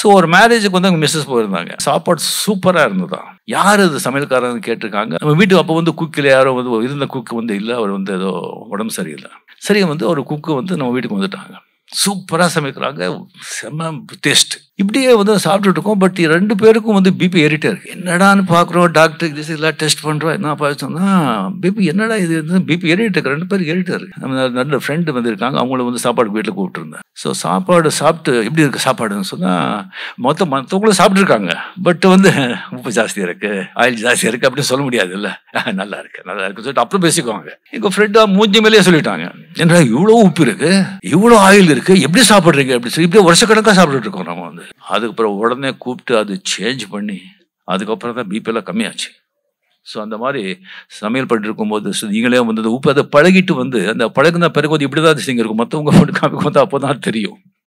so ஒரு மேரேஜுக்கு வந்து அவங்க மிஸ்ஸஸ் போயிருந்தாங்க சாப்பாடு சூப்பராக இருந்ததா யார் இது சமையல்காரன்னு கேட்டிருக்காங்க நம்ம வீட்டுக்கு அப்போ வந்து குக்கில் யாரோ வந்து இருந்த குக்கு வந்து இல்லை அவர் வந்து ஏதோ உடம்பு சரியில்லை சரி வந்து ஒரு குக்கு வந்து நம்ம வீட்டுக்கு வந்துட்டாங்க சூப்பராக சமைக்கிறாங்க செம்ம டேஸ்ட் இப்படியே வந்து சாப்பிட்டுட்டு இருக்கோம் பட் ரெண்டு பேருக்கும் வந்து பிபி ஏறிட்டே இருக்கு என்னடான்னு பார்க்குறோம் டாக்டர் இது எல்லாம் டெஸ்ட் பண்ணுறோம் என்ன பார்த்தோம்னா பிபி என்னடா இது பிபி ஏறிட்டு இருக்கு ரெண்டு பேருக்கு ஏறிட்டே இருக்கு நம்ம நல்ல ஃப்ரெண்டு வந்திருக்காங்க அவங்கள வந்து சாப்பாடு வீட்டில் கூப்பிட்டுருந்தேன் ஸோ சாப்பாடு சாப்பிட்டு எப்படி இருக்கு சாப்பாடுன்னு சொன்னால் மொத்தம் மற்றவங்களும் சாப்பிட்ருக்காங்க பட் வந்து உப்பு ஜாஸ்தியாக இருக்கு ஆயில் ஜாஸ்தியாக இருக்கு அப்படின்னு சொல்ல முடியாது இல்லை நல்லா இருக்கு நல்லா இருக்குன்னு சொல்லிட்டு அப்புறம் பேசிக்குவாங்க எங்கள் ஃப்ரெண்டாக மூஞ்சி மேலேயே சொல்லிட்டாங்க என்னடா இவ்வளோ உப்பு இருக்கு இவ்வளோ ஆயில் இருக்கு எப்படி சாப்பிட்றீங்க அப்படி சொல்லி இப்படியே வருஷக்கணக்காக சாப்பிட்டுட்டு இருக்கோம் நம்ம வந்து அதுக்கப்புறம் உடனே கூப்பிட்டு அது சேஞ்ச் பண்ணி அதுக்கப்புறம் தான் பிபி எல்லாம் கம்மியாச்சு ஸோ அந்த மாதிரி சமையல் பண்ணிட்டு இருக்கும்போது so நீங்களே வந்து அந்த உப்பு அதை பழகிட்டு வந்து அந்த பழகுன பிறகு வந்து இப்படி தான் இருக்கும் மற்றவங்க காமிக்கும் போது அப்போ தான் தெரியும்